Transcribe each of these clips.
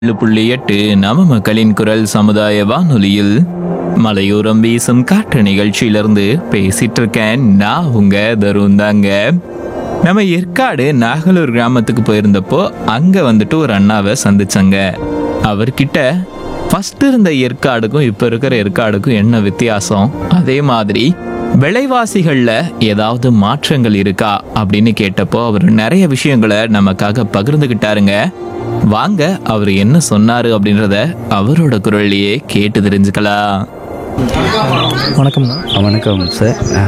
ஏழு புள்ளி எட்டு நம மக்களின் குரல் சமுதாய வானொலியில் மலையோரம் வீசும் காற்று நிகழ்ச்சியிலிருந்து பேசிட்டு இருக்கேன் நான் உங்க தருண் தாங்க நம்ம ஏற்காடு நாகலூர் கிராமத்துக்கு போயிருந்தப்போ அங்க வந்துட்டு ஒரு அண்ணாவை சந்திச்சாங்க அவர்கிட்ட ஃபர்ஸ்ட் இருந்த ஏற்காடுக்கும் இப்போ இருக்கிற ஏற்காடுக்கும் என்ன வித்தியாசம் அதே மாதிரி விலைவாசிகள்ல ஏதாவது மாற்றங்கள் இருக்கா அப்படின்னு கேட்டப்போ அவர் நிறைய விஷயங்களை நமக்காக பகிர்ந்துகிட்டாருங்க வாங்க அவர் என்ன சொன்னாரு அப்படின்றத அவரோட குரல்லையே கேட்டு தெரிஞ்சுக்கலாம் வணக்கம்ண்ணா வணக்கம் சார் ஆ.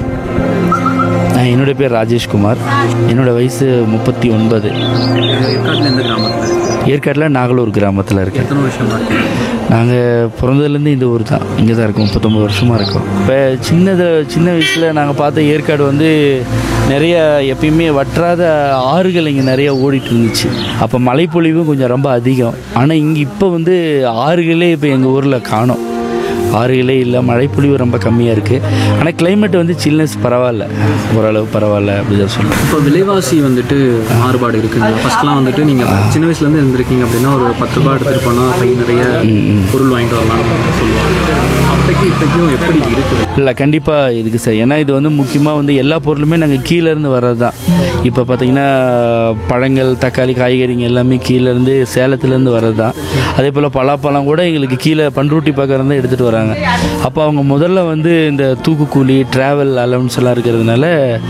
ஆ, என்னுடைய பேர் ராஜேஷ்குமார் என்னோட வயசு முப்பத்தி ஒன்பது ஏற்காட்டில் எந்த கிராமத்தில் ஏற்காட்டில் நாகலூர் கிராமத்தில் இருக்கேன் எத்தனை வருஷமா இருக்கீங்க நாங்கள் பிறந்ததுலேருந்து இந்த ஊர் தான் இங்கே தான் இருக்கோம் முப்பத்தொம்பது வருஷமாக இருக்கோம் இப்போ சின்னது சின்ன வயசில் நாங்கள் பார்த்த ஏற்காடு வந்து நிறைய எப்பயுமே வற்றாத ஆறுகள் இங்கே நிறைய ஓடிட்டு இருந்துச்சு அப்போ மழைப்பொழிவும் கொஞ்சம் ரொம்ப அதிகம் ஆனால் இங்கே இப்போ வந்து ஆறுகளே இப்போ எங்கள் ஊரில் காணோம் ஆறுகளே இல்லை மழைப்பொழிவு ரொம்ப கம்மியாக இருக்குது ஆனால் climate வந்து சில்னஸ் பரவாயில்ல ஓரளவு பரவாயில்ல அப்படி தான் சொல்லணும் இப்போ விலைவாசி வந்துட்டு மாறுபாடு இருக்குங்க ஃபர்ஸ்ட்லாம் வந்துட்டு நீங்கள் சின்ன வயசுலேருந்து இருந்திருக்கீங்க அப்படின்னா ஒரு பத்து ரூபாய் எடுத்துகிட்டு போனால் பை நிறைய பொருள் வாங்கிட்டு வரலாம்னு சொல்லுவாங்க அப்போக்கி இப்போக்கும் எப்படி இருக்குது இல்லை கண்டிப்பாக இதுக்கு சார் ஏன்னா இது வந்து முக்கியமாக வந்து எல்லா பொருளுமே நாங்கள் கீழேருந்து வர்றது தான் இப்போ பார்த்தீங்கன்னா பழங்கள் தக்காளி காய்கறிங்க எல்லாமே கீழேருந்து சேலத்துலேருந்து வர்றது தான் அதே போல் பலாப்பழம் கூட எங்களுக்கு கீழே பண்ருட்டி பக்கம் தான் எடுத்துகிட்டு வராங்க அப்போ அவங்க முதல்ல வந்து இந்த தூக்குக்கூலி ட்ராவல் அலவன்ஸ் எல்லாம் இருக்கிறதுனால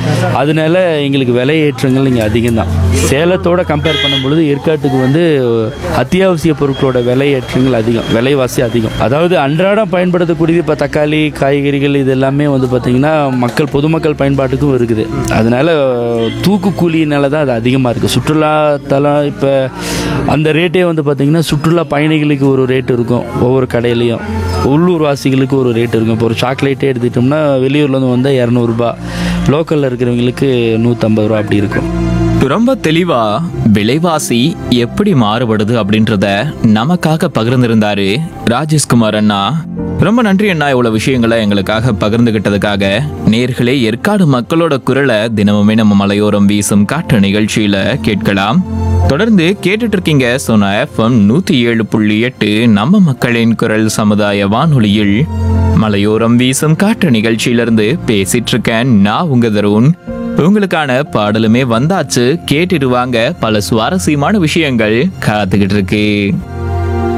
அதனால எங்களுக்கு விலை ஏற்றங்கள் இங்கே அதிகம் தான் சேலத்தோட கம்பேர் பண்ணும்பொழுது ஏற்காட்டுக்கு வந்து அத்தியாவசிய பொருட்களோட விலை ஏற்றங்கள் அதிகம் விலைவாசி அதிகம் அதாவது அன்றாடம் பயன்படுத்தக்கூடியது இப்போ தக்காளி காய்கறிகள் இது எல்லாமே வந்து பார்த்திங்கன்னா மக்கள் பொதுமக்கள் பயன்பாட்டுக்கும் இருக்குது அதனால தூக்கு கூலியினால தான் அது அதிகமாக இருக்குது சுற்றுலாத்தலம் இப்போ அந்த ரேட்டே வந்து பார்த்திங்கன்னா சுற்றுலா பயணிகளுக்கு ஒரு ரேட் இருக்கும் ஒவ்வொரு கடையிலையும் உள்ளூர் வாசிகளுக்கு ஒரு ரேட் இருக்கும் இப்போ ஒரு சாக்லேட்டே எடுத்துக்கிட்டோம்னா வெளியூர்லேருந்து வந்தால் இரநூறுபா லோக்கலில் இருக்கிறவங்களுக்கு நூற்றம்பது ரூபா அப்படி இருக்கும் ரொம்ப தெளிவா விலைவாசி எப்படி மாறுபடுது அப்படின்றத நமக்காக பகிர்ந்திருந்தாரு ராஜேஷ்குமார் அண்ணா ரொம்ப நன்றி அண்ணா இவ்வளவு விஷயங்களை எங்களுக்காக பகிர்ந்துகிட்டதுக்காக நேர்களே ஏற்காடு மக்களோட குரலை தினமுமே நம்ம மலையோரம் வீசும் காற்று நிகழ்ச்சியில கேட்கலாம் தொடர்ந்து கேட்டுட்டு இருக்கீங்க சோனா எஃப்எம் நூத்தி ஏழு புள்ளி எட்டு நம்ம மக்களின் குரல் சமுதாய வானொலியில் மலையோரம் வீசும் காற்று நிகழ்ச்சியிலிருந்து பேசிட்டு இருக்கேன் நான் உங்க தருண் உங்களுக்கான பாடலுமே வந்தாச்சு கேட்டுடுவாங்க பல சுவாரஸ்யமான விஷயங்கள் காத்துக்கிட்டு இருக்கு